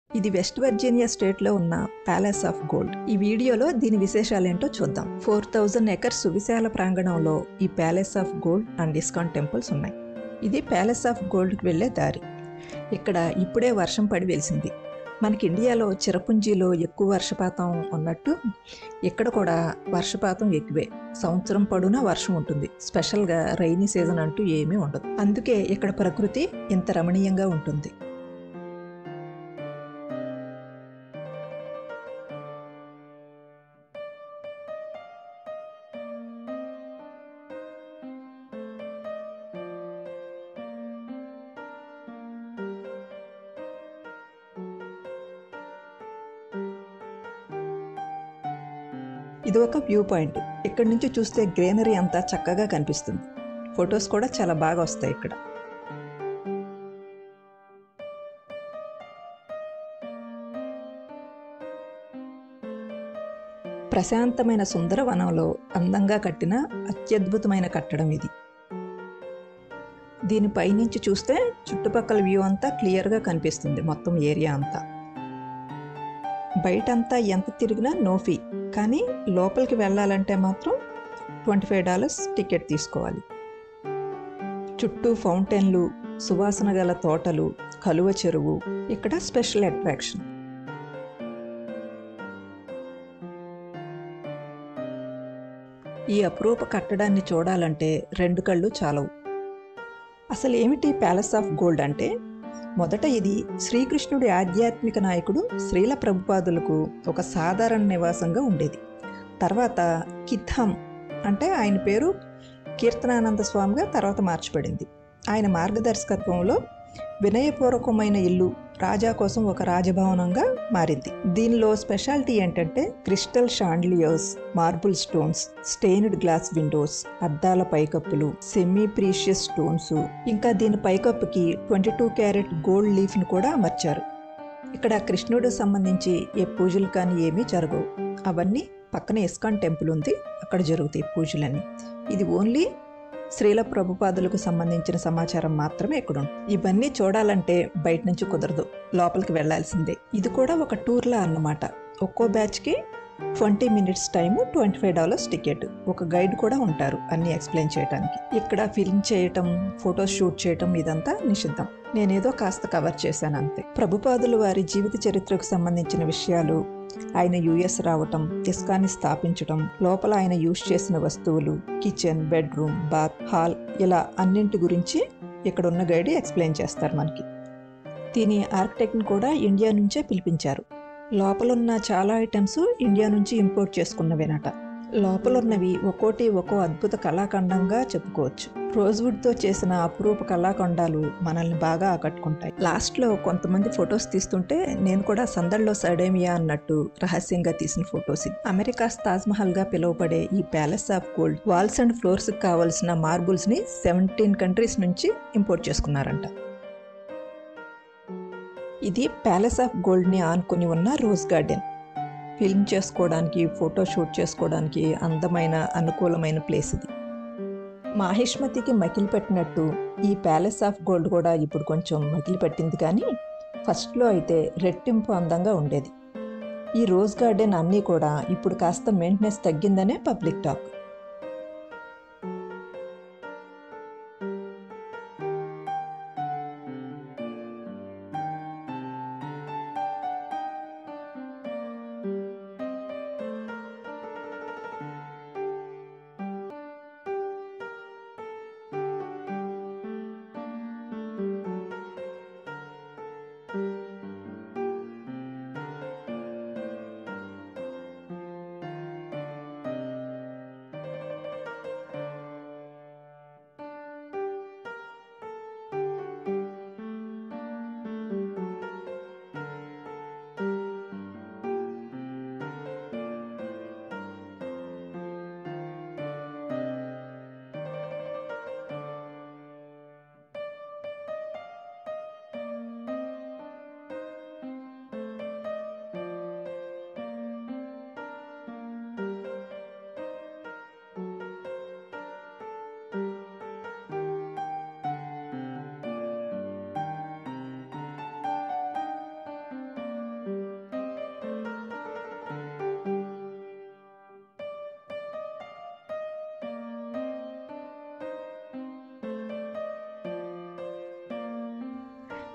ఇది west Virginia స్టేట్లో ఉన్న ప్యాలెస్ ఆఫ్ గోల్డ్ ఈ వీడియోలో దీని విశేషాలేంటో చూద్దాం ఫోర్ థౌజండ్ ఎకర్స్ సువిశాల ప్రాంగణంలో ఈ palace of gold and ISKCON temples ఉన్నాయి ఇది ప్యాలెస్ ఆఫ్ గోల్డ్కి వెళ్ళే దారి ఇక్కడ ఇప్పుడే వర్షం పడి వెలిసింది మనకి ఇండియాలో చిరపుంజీలో ఎక్కువ వర్షపాతం ఉన్నట్టు ఇక్కడ కూడా వర్షపాతం ఎక్కువే సంవత్సరం పొడవునా వర్షం ఉంటుంది స్పెషల్గా రైనీ సీజన్ అంటూ ఏమీ ఉండదు అందుకే ఇక్కడ ప్రకృతి ఇంత రమణీయంగా ఉంటుంది ఇది ఒక వ్యూ పాయింట్ ఇక్కడ నుంచి చూస్తే గ్రీనరీ అంతా చక్కగా కనిపిస్తుంది ఫొటోస్ కూడా చాలా బాగా వస్తాయి ఇక్కడ ప్రశాంతమైన సుందర వనంలో అందంగా కట్టిన అత్యద్భుతమైన కట్టడం ఇది దీని పైనుంచి చూస్తే చుట్టుపక్కల వ్యూ అంతా క్లియర్గా కనిపిస్తుంది మొత్తం ఏరియా అంతా బయటంతా ఎంత తిరిగినా నో ఫీ కానీ లోపలికి వెళ్ళాలంటే మాత్రం ట్వంటీ ఫైవ్ డాలర్స్ టికెట్ తీసుకోవాలి చుట్టూ ఫౌంటైన్లు సువాసన గల తోటలు కలువ చెరువు ఇక్కడ స్పెషల్ అట్రాక్షన్ ఈ అపురూప కట్టడాన్ని చూడాలంటే రెండు కళ్ళు చాలవు అసలు ఏమిటి ప్యాలెస్ ఆఫ్ గోల్డ్ అంటే మొదట ఇది శ్రీకృష్ణుడి ఆధ్యాత్మిక నాయకుడు శ్రీల ప్రభుపాదులకు ఒక సాధారణ నివాసంగా ఉండేది తర్వాత కిత్హం అంటే ఆయన పేరు కీర్తనానంద స్వామిగా తర్వాత మార్చబడింది ఆయన మార్గదర్శకత్వంలో వినయపూర్వకమైన ఇల్లు రాజా కోసం ఒక రాజభవనంగా మారింది దీనిలో స్పెషాలిటీ ఏంటంటే crystal chandeliers marble stones stained glass windows అద్దాల పైకప్పులు సెమీ ప్రీషియస్ స్టోన్స్ ఇంకా దీని పైకప్పుకి ట్వంటీ టూ క్యారెట్ గోల్డ్ లీఫ్ను కూడా అమర్చారు ఇక్కడ కృష్ణుడు సంబంధించి ఏ పూజలు కానీ ఏమీ జరగవు అవన్నీ పక్కన ఇస్కాన్ టెంపుల్ ఉంది అక్కడ జరుగుతాయి పూజలన్నీ ఇది ఓన్లీ శ్రీల ప్రభుపాదులకు సంబంధించిన సమాచారం మాత్రమే ఇక్కడ ఉంది ఇవన్నీ చూడాలంటే బయట నుంచి కుదరదు లోపలికి వెళ్లాల్సిందే ఇది కూడా ఒక టూర్లా అన్నమాట ఒక్కో బ్యాచ్కి twenty minutes time twenty five dollars ticket ఒక గైడ్ కూడా ఉంటారు అన్ని ఎక్స్ప్లెయిన్ చేయడానికి ఇక్కడ ఫిల్మ్ చేయటం ఫొటోస్ షూట్ చేయటం ఇదంతా నిషిద్ధం నేనేదో కాస్త కవర్ చేశాను అంతే ప్రభుపాదులు వారి జీవిత చరిత్రకు సంబంధించిన విషయాలు ఆయన యుఎస్ రావటం ఇస్కాన్ని స్థాపించటం లోపల ఆయన యూజ్ చేసిన వస్తువులు కిచెన్ బెడ్రూమ్ బాత్ హాల్ ఇలా అన్నింటి గురించి ఇక్కడ ఉన్న గైడ్ ఎక్స్ప్లెయిన్ చేస్తారు మనకి దీని ఆర్కిటెక్ట్ని కూడా ఇండియా నుంచే పిలిపించారు లోపలున్న చాలా ఐటమ్స్ ఇండియా నుంచి ఇంపోర్ట్ చేసుకున్నవేనట లోపలున్నవి ఒక్కోటి ఒక్కో అద్భుత కళాఖండంగా చెప్పుకోవచ్చు రోజ్వుడ్తో చేసిన అపురూప కళాఖండాలు మనల్ని బాగా ఆకట్టుకుంటాయి లాస్ట్లో కొంతమంది ఫొటోస్ తీస్తుంటే నేను కూడా సందడిలో సడేమియా అన్నట్టు రహస్యంగా తీసిన ఫొటోస్ ఇది అమెరికాస్ తాజ్మహల్ గా పిలువబడే ఈ palace of gold walls and floors కావలసిన మార్బుల్స్ ని సెవెంటీన్ కంట్రీస్ నుంచి ఇంపోర్ట్ చేసుకున్నారంట ఇది ప్యాలెస్ ఆఫ్ గోల్డ్ని ఆనుకుని ఉన్న రోజ్ గార్డెన్ ఫిల్మ్ చేసుకోవడానికి ఫోటో షూట్ చేసుకోవడానికి అందమైన అనుకూలమైన ప్లేస్ ఇది మాహిష్మతికి మకిలి పెట్టినట్టు ఈ ప్యాలెస్ ఆఫ్ గోల్డ్ కూడా ఇప్పుడు కొంచెం మకిలి పెట్టింది కానీ ఫస్ట్లో అయితే రెట్టింపు అందంగా ఉండేది ఈ రోజ్ గార్డెన్ అన్నీ కూడా ఇప్పుడు కాస్త మెయింటెనెన్స్ తగ్గిందనే పబ్లిక్ టాక్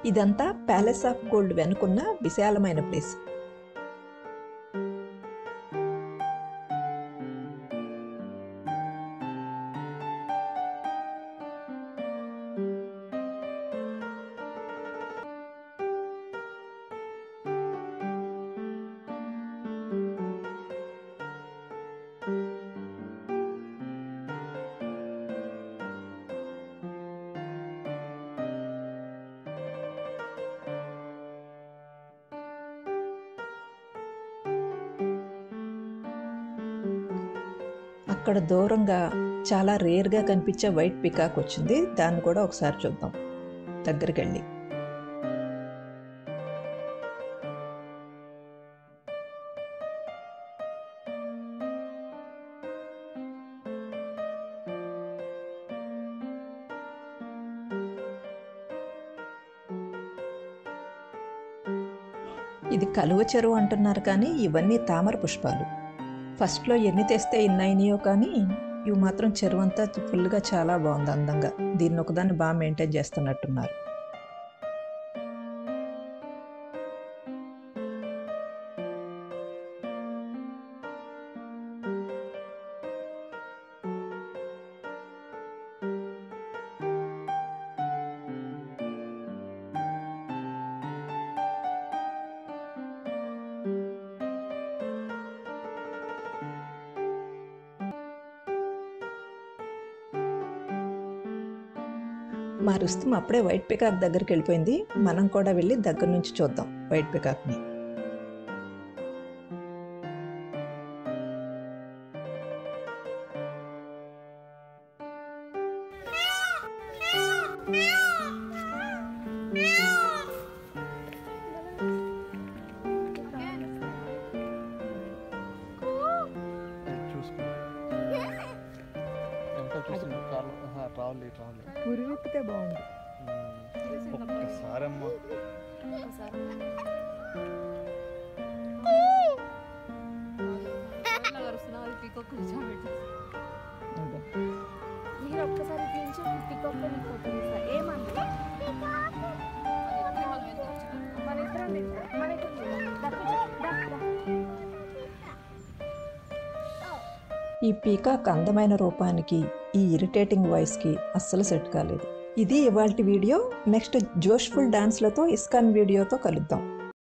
ఇదంతా ప్యాలెస్ ఆఫ్ గోల్డ్ వెనుకున్న విశాలమైన ప్లేస్ అక్కడ దూరంగా చాలా రేర్గా కనిపించే వైట్ పికాక్ వచ్చింది దాన్ని కూడా ఒకసారి చూద్దాం దగ్గరికి వెళ్ళి ఇది కలువ చెరువు అంటున్నారు కానీ ఇవన్నీ తామర పుష్పాలు ఫస్ట్లో ఎన్ని తెస్తే ఎన్ని అయినాయో కానీ ఇవి మాత్రం చెరువు అంతా ఫుల్గా చాలా బాగుంది అందంగా దీన్ని ఒకదాన్ని బాగా మెయింటైన్ చేస్తున్నట్టున్నారు మా రుస్తుం అప్పుడే వైట్ పికాక్ దగ్గరికి వెళ్ళిపోయింది మనం కూడా వెళ్ళి దగ్గర నుంచి చూద్దాం వైట్ పికాక్ని చూసుకో వెనక చూస్తుంది కార్లు ట్రావెల్ ట్రావెల్ పురివిప్పితే బాగుంది ఒక్కసారి అమ్మా మీరు ఒక్కసారి తీయించి పికప్ నీకు ఫోటో ఇస్తా ఏమంది మన ఇద్దరం తింటాం. మన ఇద్దరం తింటాం. దా, కూర్చో. దా, దా. ఈ పీకాక్ అందమైన రూపానికి ఈ ఇరిటేటింగ్ వాయిస్కి అస్సలు సెట్ కాలేదు ఇది ఇవాల్టి వీడియో నెక్స్ట్ జోష్ఫుల్ డాన్స్లతో ఇస్కాన్ వీడియోతో కలుద్దాం